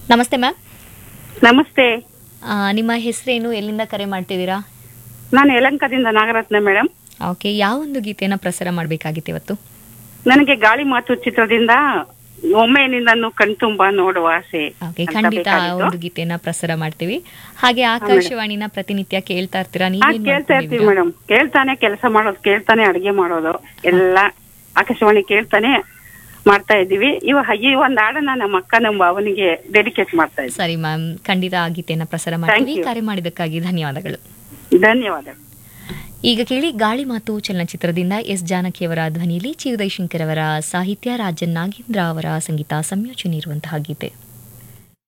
ನಮಸ್ತೆ ಮ್ಯಾಮ್ ನಮಸ್ತೆ ನಿಮ್ಮ ಹೆಸರೇನು ಎಲ್ಲಿಂದ ಕರೆ ಮಾಡ್ತಿದ್ದೀರಾ ನಾನು ಯಲಂಕದಿಂದ ನಾಗರತ್ನ ಮೇಡಮ್ ಓಕೆ ಯಾವ ಒಂದು ಗೀತೆಯನ್ನು ಪ್ರಸಾರ ಮಾಡಬೇಕಾಗಿತ್ತು ಇವತ್ತು ನನಗೆ ಗಾಳಿ ಮಾತು ಚಿತ್ರದಿಂದ ಒಮ್ಮೆ ನಿನ್ನನ್ನು ಕಣ್ತುಂಬ ನೋಡುವ ಆಸೆ ಓಕೆ ಅಂತ ಖಂಡಿತ ಆ ಬೇಕಾಗಿತ್ತು. ಒಂದು ಗೀತೆಯನ್ನ ಪ್ರಸಾರ ಮಾಡ್ತೀವಿ ಹಾಗೆ ಆಕಾಶವಾಣಿನ ಪ್ರತಿನಿತ್ಯ ಕೇಳ್ತಾ ಇರ್ತೀರಾ ಹಾ, ನೀವೇನ್ ಕೇಳ್ತಾ ಇರ್ತೀವಿ ಮಾಡ್ಕೊಂಡಿದ್ದೀರಾ? ಮೇಡಮ್ ಕೇಳ್ತಾನೆ ಕೆಲಸ ಮಾಡೋದು ಕೇಳ್ತಾನೆ ಅಡಿಗೆ ಮಾಡೋದು ಎಲ್ಲ ಆಕಾಶವಾಣಿ ಕೇಳ್ತಾನೆ ಮಾಡ್ತಾ ಇದ್ದೀವಿ ಇವಾಗ ಈ ಒಂದ್ ಹಾಡನ್ನ ನಮ್ಮ ಅಕ್ಕ ನಮ್ಮ ಭಾವನಿಗೆ ಡೆಡಿಕೇಟ್ ಮಾಡ್ತಾ ಇದ್ದೀವಿ ಸರಿ ಮ್ಯಾಮ್ ಖಂಡಿತ ಆ ಗೀತೆಯನ್ನ ಪ್ರಸಾರ ಮಾಡ್ತೀವಿ you. ಕರೆ ಮಾಡಿದ್ದಕ್ಕಾಗಿ ಧನ್ಯವಾದಗಳು ಧನ್ಯವಾದ ಈಗ ಕೇಳಿ ಗಾಳಿ ಮಾತು ಚಲನಚಿತ್ರದಿಂದ ಎಸ್ ಜಾನಕಿಯವರ ಧ್ವನಿಯಲ್ಲಿ ಚಿ ಉದಯಶಂಕರ್ ಅವರ ಸಾಹಿತ್ಯ ರಾಜನ್ ನಾಗೇಂದ್ರ ಅವರ ಸಂಗೀತ ಸಂಯೋಜನೆ ಇರುವಂತಹ ಗೀತೆ